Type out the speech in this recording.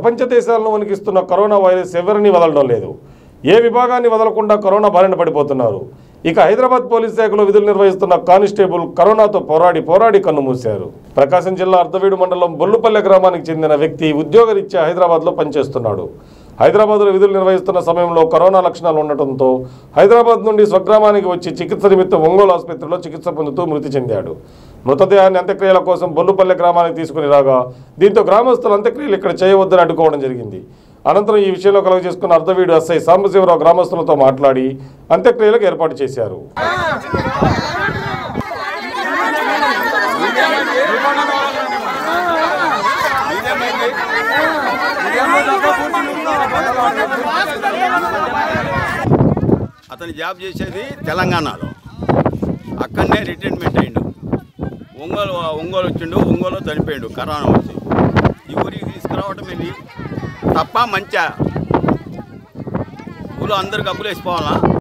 ప్రపంచ దేశాలను వణికిస్తున్న corona virus ఎవరిని వదలడం లేదు ఏ విభాగాన్ని వదలకుండా కరోనా బారిన పడిపోతున్నారు ఇక హైదరాబాద్ పోలీస్ శాఖలో విధులు నిర్వహిస్తున్న కానిస్టేబుల్ కరోనాతో పోరాడి పోరాడి కన్నుమూశారు ప్రకాశం జిల్లా అర్ధవీడు మండలం బొల్లుపల్లె గ్రామానికి చెందిన వ్యక్తి ఉద్యోగరీత్యా హైదరాబాద్లో పనిచేస్తున్నాడు హైదరాబాద్లో విధులు నిర్వహిస్తున్న సమయంలో కరోనా లక్షణాలు ఉండటంతో హైదరాబాద్ నుండి స్వగ్రామానికి వచ్చి చికిత్స నిమిత్తం ఒంగోలు ఆసుపత్రిలో చికిత్స పొందుతూ మృతి చెందాడు మృతదేహాన్ని అంత్యక్రియల కోసం బొల్లుపల్లె గ్రామానికి తీసుకుని రాగా దీంతో గ్రామస్తులు అంత్యక్రియలు ఇక్కడ చేయవద్దని అడ్డుకోవడం జరిగింది అనంతరం ఈ విషయంలో కలుగ చేసుకున్న అర్ధవీడు ఎస్ఐ సాంబశివరావు గ్రామస్తులతో మాట్లాడి అంత్యక్రియలకు ఏర్పాటు చేశారు అతను జాబ్ చేసేది తెలంగాణలో అక్కడనే రిటైర్మెంట్ అయిండు ఒంగోలు ఒంగోలు వచ్చిండు ఒంగోలు చనిపోయిండు కరోనా వచ్చి ఈ ఊరికి తీసుకురావటం ఇది తప్ప మంచిగా ఊళ్ళో అందరు కప్పులు వేసిపోవాలా